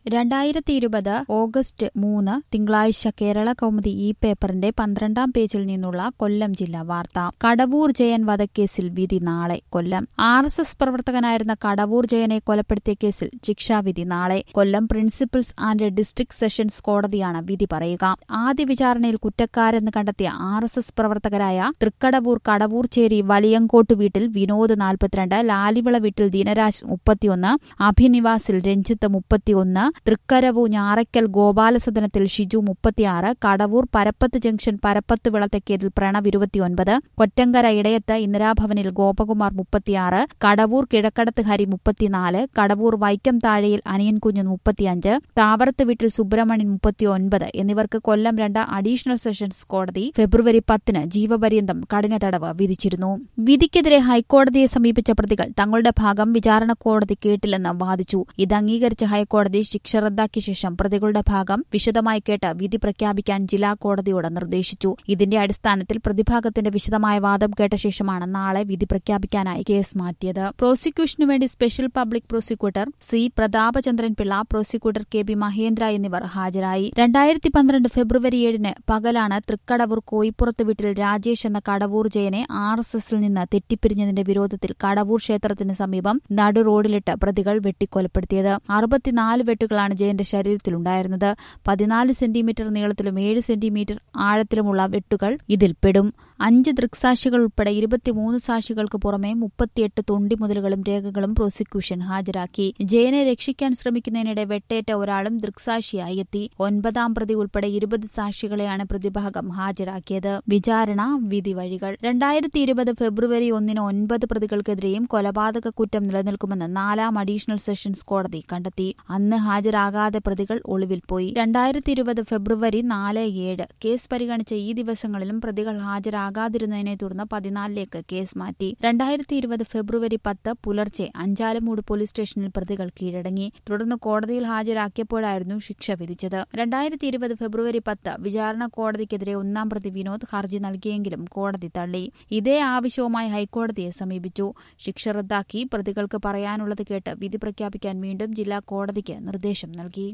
രണ്ടായിരത്തി ഇരുപത് ഓഗസ്റ്റ് മൂന്ന് തിങ്കളാഴ്ച കേരള കൗമുദി ഈ പേപ്പറിന്റെ പന്ത്രണ്ടാം പേജിൽ നിന്നുള്ള കൊല്ലം ജില്ലാ വാർത്ത കടവൂർ ജയൻ വധക്കേസിൽ വിധി നാളെ കൊല്ലം ആർ എസ് എസ് പ്രവർത്തകനായിരുന്ന കടവൂർ ജയനെ കൊലപ്പെടുത്തിയ കേസിൽ ശിക്ഷാവിധി നാളെ Kollam principals and district sessions കോടതിയാണ് വിധി പറയുക ആദ്യ വിചാരണയിൽ കുറ്റക്കാരെന്ന് കണ്ടെത്തിയ ആർ എസ് എസ് പ്രവർത്തകരായ തൃക്കടവൂർ കടവൂർച്ചേരി വലിയങ്കോട്ട് വീട്ടിൽ വിനോദ് നാൽപ്പത്തിരണ്ട് ലാലിവിള വീട്ടിൽ ദിനരാജ് മുപ്പത്തിയൊന്ന് അഭിനിവാസിൽ രഞ്ജിത്ത് മുപ്പത്തിയൊന്ന് തൃക്കരവു ഞാറയ്ക്കൽ ഗോപാലസദനത്തിൽ ഷിജു മുപ്പത്തിയാറ് കടവൂർ പരപ്പത്ത് ജംഗ്ഷൻ പരപ്പത്ത് വിളത്തെക്കേതിൽ പ്രണവ് ഇരുപത്തിയൊൻപത് കൊറ്റങ്കര ഇടയത്ത് ഇന്ദിരാഭവനിൽ ഗോപകുമാർ മുപ്പത്തിയാറ് കടവൂർ കിഴക്കടത്ത് ഹരി മുപ്പത്തിനാല് കടവൂർ വൈക്കം താഴെയിൽ അനിയൻകുഞ്ഞ് മുപ്പത്തിയഞ്ച് താവറത്ത് വീട്ടിൽ സുബ്രഹ്മണ്യൻ മുപ്പത്തിയൊൻപത് എന്നിവർക്ക് കൊല്ലം രണ്ട് അഡീഷണൽ സെഷൻസ് കോടതി ഫെബ്രുവരി പത്തിന് ജീവപര്യന്തം കഠിന തടവ് വിധിച്ചിരുന്നു വിധിക്കെതിരെ ഹൈക്കോടതിയെ സമീപിച്ച പ്രതികൾ തങ്ങളുടെ ഭാഗം വിചാരണ കോടതി കേട്ടില്ലെന്ന് വാദിച്ചു ഇത് അംഗീകരിച്ച ഹൈക്കോടതി ശിക്ഷ റദ്ദാക്കിയ ശേഷം പ്രതികളുടെ ഭാഗം വിശദമായി കേട്ട് വിധി പ്രഖ്യാപിക്കാൻ ജില്ലാ കോടതിയോട് നിർദ്ദേശിച്ചു ഇതിന്റെ അടിസ്ഥാനത്തിൽ പ്രതിഭാഗത്തിന്റെ വിശദമായ വാദം കേട്ട ശേഷമാണ് നാളെ വിധി പ്രഖ്യാപിക്കാനായി കേസ് മാറ്റിയത് പ്രോസിക്യൂഷനു വേണ്ടി special public prosecutor C Prathapachandran Pillai prosecutor K B Mahendra എന്നിവർ ഹാജരായി രണ്ടായിരത്തി പന്ത്രണ്ട് ഫെബ്രുവരി ഏഴിന് പകലാണ് തൃക്കടവൂർ കോയിപ്പുറത്ത് വീട്ടിൽ രാജേഷ് എന്ന കടവൂർ ജയനെ ആർ എസ് എസിൽ നിന്ന് തെറ്റിപ്പിരിഞ്ഞതിന്റെ വിരോധത്തിൽ കടവൂർ ക്ഷേത്രത്തിന് സമീപം നടു റോഡിലിട്ട് പ്രതികൾ വെട്ടിക്കൊലപ്പെടുത്തിയത് അറുപത്തിനാല് വെട്ടുകളാണ് ജയന്റെ ശരീരത്തിലുണ്ടായിരുന്നത് പതിനാല് സെന്റിമീറ്റർ നീളത്തിലും ഏഴ് സെന്റിമീറ്റർ ആഴത്തിലുമുള്ള വെട്ടുകൾ ഇതിൽപ്പെടും അഞ്ച് ദൃക്സാക്ഷികൾ ഉൾപ്പെടെ ഇരുപത്തിമൂന്ന് സാക്ഷികൾക്ക് പുറമെ മുപ്പത്തിയെട്ട് തൊണ്ടിമുതലുകളും രേഖകളും പ്രോസിക്യൂഷൻ ഹാജരാക്കി ജയനെ രക്ഷിക്കാൻ ശ്രമിക്കുന്നതിനിടെ വെട്ടേറ്റ ഒരാളും ദൃക്സാക്ഷിയായി എത്തി ഒൻപതാം പ്രതി ഉൾപ്പെടെ ഇരുപത് സാക്ഷികളെയാണ് പ്രതിഭാഗം ഹാജരാക്കിയത് വിചാരണ വിധി വഴികൾ രണ്ടായിരത്തി ഇരുപത് ഫെബ്രുവരി ഒന്നിന് ഒൻപത് പ്രതികൾക്കെതിരെയും കൊലപാതക കുറ്റം നിലനിൽക്കുമെന്ന് നാലാം അഡീഷണൽ സെഷൻസ് കോടതി കണ്ടെത്തി അന്ന് ഹാജരാകാതെ പ്രതികൾ ഒളിവിൽ പോയി രണ്ടായിരത്തി ഇരുപത് ഫെബ്രുവരി നാല് ഏഴ് കേസ് പരിഗണിച്ച ഈ ദിവസങ്ങളിലും പ്രതികൾ ഹാജരാകാതിരുന്നതിനെ തുടർന്ന് പതിനാലിലേക്ക് കേസ് മാറ്റി രണ്ടായിരത്തി ഇരുപത് ഫെബ്രുവരി പത്ത് പുലർച്ചെ അഞ്ചാലമൂട് പോലീസ് സ്റ്റേഷനിൽ പ്രതികൾ കീഴടങ്ങി തുടർന്ന് കോടതിയിൽ ഹാജരാക്കിയപ്പോഴായിരുന്നു ശിക്ഷ വിധിച്ചത് രണ്ടായിരത്തി ഇരുപത് ഫെബ്രുവരി പത്ത് വിചാരണ കോടതിക്കെതിരെ ഒന്നാം പ്രതി വിനോദ് ഹർജി നൽകിയെങ്കിലും കോടതി തള്ളി ഇതേ ആവശ്യവുമായി ഹൈക്കോടതിയെ സമീപിച്ചു ശിക്ഷ റദ്ദാക്കി പ്രതികൾക്ക് പറയാനുള്ളത് കേട്ട് വിധി പ്രഖ്യാപിക്കാൻ വീണ്ടും ജില്ലാ കോടതിക്ക് നിർദ്ദേശം നൽകി